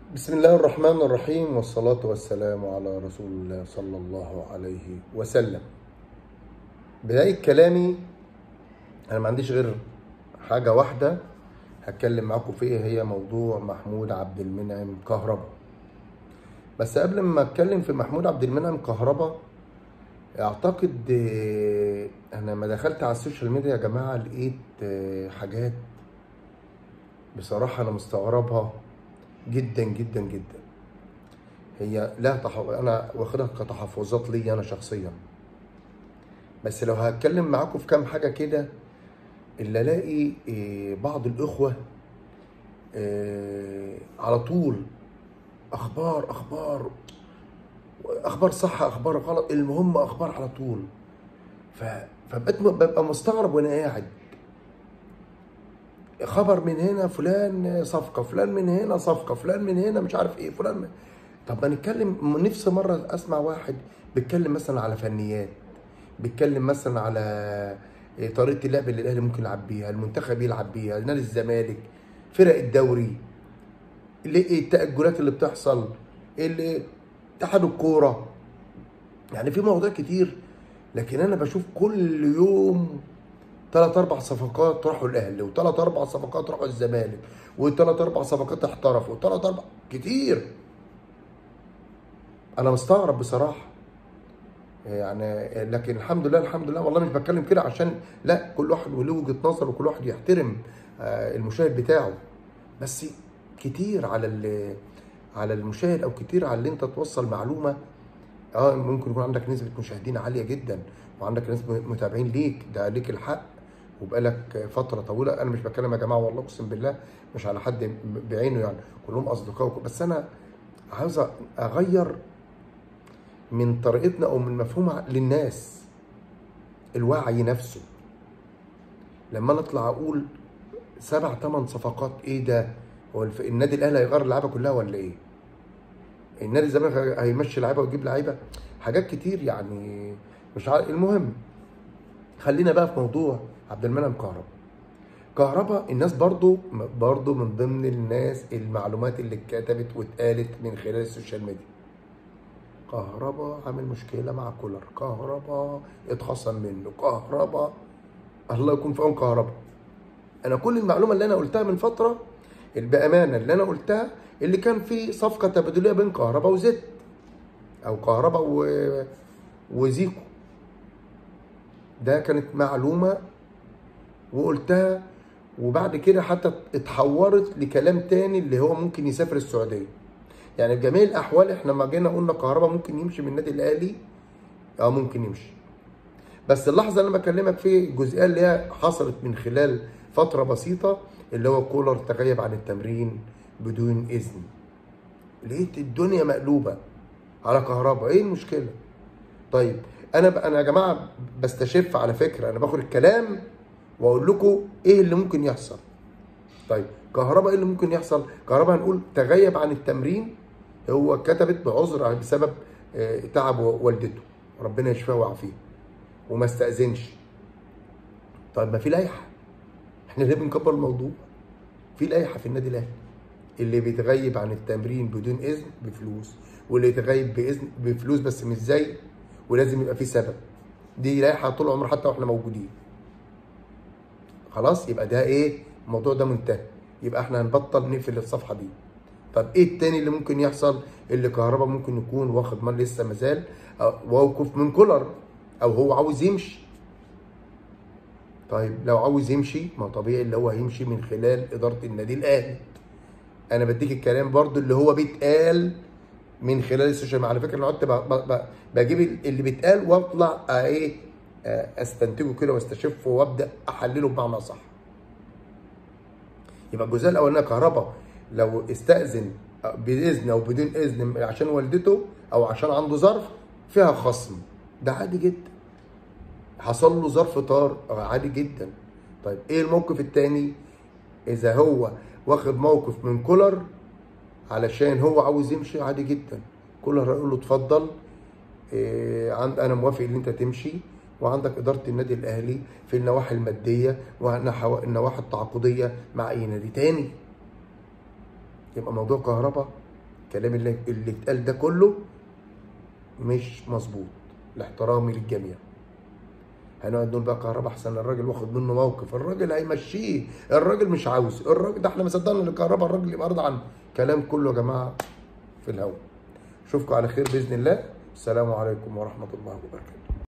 بسم الله الرحمن الرحيم والصلاة والسلام على رسول الله صلى الله عليه وسلم بداية كلامي أنا ما عنديش غير حاجة واحدة هتكلم معاكم فيها هي موضوع محمود عبد المنعم كهربا بس قبل ما اتكلم في محمود عبد المنعم كهربا اعتقد آه، انا لما دخلت على السوشيال ميديا يا جماعه لقيت آه، حاجات بصراحه انا مستغربها جدا جدا جدا هي لا تح... انا واخدها كتحفظات لي انا شخصيا بس لو هتكلم معاكم في كام حاجه كده اللي الاقي آه، بعض الاخوه آه، على طول اخبار اخبار اخبار صح اخبار غلط المهم اخبار على طول ف... فبقيت م- ببقى مستغرب وانا قاعد خبر من هنا فلان صفقه فلان من هنا صفقه فلان من هنا مش عارف ايه فلان من... طب ما نتكلم نفسي مره اسمع واحد بيتكلم مثلا على فنيات بيتكلم مثلا على إيه طريقه اللعب اللي الاهلي ممكن يلعب بيها المنتخب يلعب بيها نادي الزمالك فرق الدوري اللي إيه التاجلات اللي بتحصل اللي اتحاد الكوره يعني في مواضيع كتير لكن انا بشوف كل يوم ثلاث اربع صفقات راحوا الاهلي وثلاث اربع صفقات راحوا الزمالك وثلاث اربع صفقات احترفوا وثلاث اربع كتير انا مستغرب بصراحه يعني لكن الحمد لله الحمد لله والله مش بتكلم كده عشان لا كل واحد وله وجهه نظر وكل واحد يحترم آه، المشاهد بتاعه بس كتير على ال- على المشاهد او كتير على اللي انت توصل معلومه اه ممكن يكون عندك نسبه مشاهدين عاليه جدا وعندك نسبه متابعين ليك ده ليك الحق وبقالك فتره طويله انا مش بتكلم يا جماعه والله اقسم بالله مش على حد بعينه يعني كلهم اصدقاء وك- بس انا عاوز اغير من طريقتنا او من مفهومها للناس الوعي نفسه لما انا اطلع اقول سبع ثمان صفقات ايه ده هو الف- النادي الاهلي هيغير اللعيبه كلها ولا ايه النادي الزمالك هي- هيمشي لعيبه ويجيب لعيبه حاجات كتير يعني مش عارف المهم خلينا بقى في موضوع عبد المنعم كهربا كهربا الناس برضو برضو من ضمن الناس المعلومات اللي اتكتبت واتقالت من خلال السوشيال ميديا كهربا عامل مشكله مع كولر كهربا اتخصم منه كهربا الله يكون في عون كهربا انا كل المعلومه اللي انا قلتها من فتره بامانه اللي انا قلتها اللي كان في صفقه تبادليه بين كهربا وزد او كهربا و... وزيكو ده كانت معلومه وقلتها وبعد كده حتى اتحورت لكلام تاني اللي هو ممكن يسافر السعوديه يعني بجميع الاحوال احنا لما جينا قلنا كهربا ممكن يمشي من النادي الاهلي اه ممكن يمشي بس اللحظه اللي انا بكلمك في الجزئيه اللي هي حصلت من خلال فتره بسيطه اللي هو كولر تغيب عن التمرين بدون اذن لقيت الدنيا مقلوبه على كهربا ايه المشكله طيب انا ب... انا يا جماعه بستشف على فكره انا باخد الكلام واقول لكم ايه اللي ممكن يحصل طيب كهربا ايه اللي ممكن يحصل كهربا هنقول تغيب عن التمرين هو كتبت بعذر بسبب آه، تعب والدته ربنا يشفيها ويعافيها وما استأذنش طيب ما في لائحه احنا ليه بنكبر الموضوع في لائحه في النادي الاهلي اللي بيتغيب عن التمرين بدون اذن بفلوس واللي يتغيب باذن بفلوس بس مش زي ولازم يبقى في سبب دي لائحه طول عمر حتى واحنا موجودين خلاص يبقى ده ايه الموضوع ده منتهي يبقى احنا هنبطل نقفل الصفحه دي طب ايه التاني اللي ممكن يحصل اللي كهربا ممكن يكون واخد مال لسه مازال أو- موقف من كولر او هو عاوز يمشي طيب لو عاوز يمشي ما طبيعي اللي هو هيمشي من خلال اداره النادي الاهلي انا بديك الكلام برضو اللي هو بيتقال من خلال السوشيال ميديا على فكره انا قعدت ب- ب- ب- بجيب اللي بيتقال واطلع آه، ايه آه، استنتجه كده واستشفه وابدا احلله بمعنى صح يبقى الجزئيه الاولانيه كهربا لو استاذن باذن او بدون اذن عشان والدته او عشان عنده ظرف فيها خصم ده عادي جدا حصل له ظرف طار عادي جدا طيب ايه الموقف التاني اذا هو واخد موقف من كولر علشان هو عاوز يمشي عادي جدا كولر هيقول له اتفضل إيه عند انا موافق ان انت تمشي وعندك اداره النادي الاهلي في النواحي الماديه والنواحي التعاقديه مع اي نادي تاني يبقى موضوع كهربا الكلام اللي اللي اتقال ده كله مش مظبوط لاحترامي للجميع هنقعد نقول بقى كهرباء احسن الراجل واخد منه موقف الراجل هيمشيه الراجل مش عاوز الراجل ده احنا ما صدقنا ان كهرباء الراجل يبقى راضي عنه كلام كله يا جماعه في الهوا اشوفكم على خير باذن الله السلام عليكم ورحمه الله وبركاته